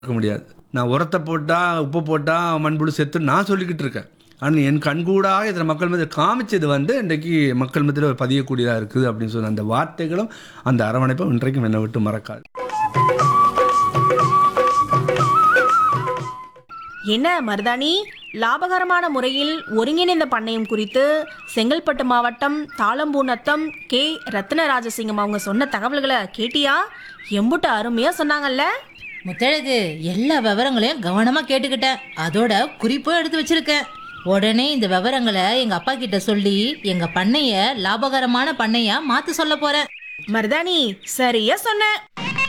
இருக்க முடியாது நான் உரத்தை போட்டால் உப்பு போட்டால் மண்புழு செத்து நான் சொல்லிக்கிட்டு இருக்கேன் ஆனால் என் கண்கூடாக இதில் மக்கள் மத்தியில் காமிச்சது வந்து இன்றைக்கு மக்கள் மத்தியில் பதியக்கூடியதாக இருக்குது அப்படின்னு சொன்ன அந்த வார்த்தைகளும் அந்த அரவணைப்பும் இன்றைக்கும் என்னை விட்டு மறக்காது என்ன மருதாணி லாபகரமான முறையில் ஒருங்கிணைந்த பண்ணையம் குறித்து செங்கல்பட்டு மாவட்டம் தாளம்பூநத்தம் கே ரத்னராஜசிங்கம் அவங்க சொன்ன தகவல்களை கேட்டியா எம்புட்டு அருமையா சொன்னாங்கல்ல முத்தழகு எல்லா விவரங்களையும் கவனமா கேட்டுக்கிட்டேன் அதோட குறிப்பும் எடுத்து வச்சிருக்கேன் உடனே இந்த விவரங்களை எங்க அப்பா கிட்ட சொல்லி எங்க பண்ணைய லாபகரமான பண்ணையா மாத்த சொல்ல போறேன் மருதாணி சரியா சொன்ன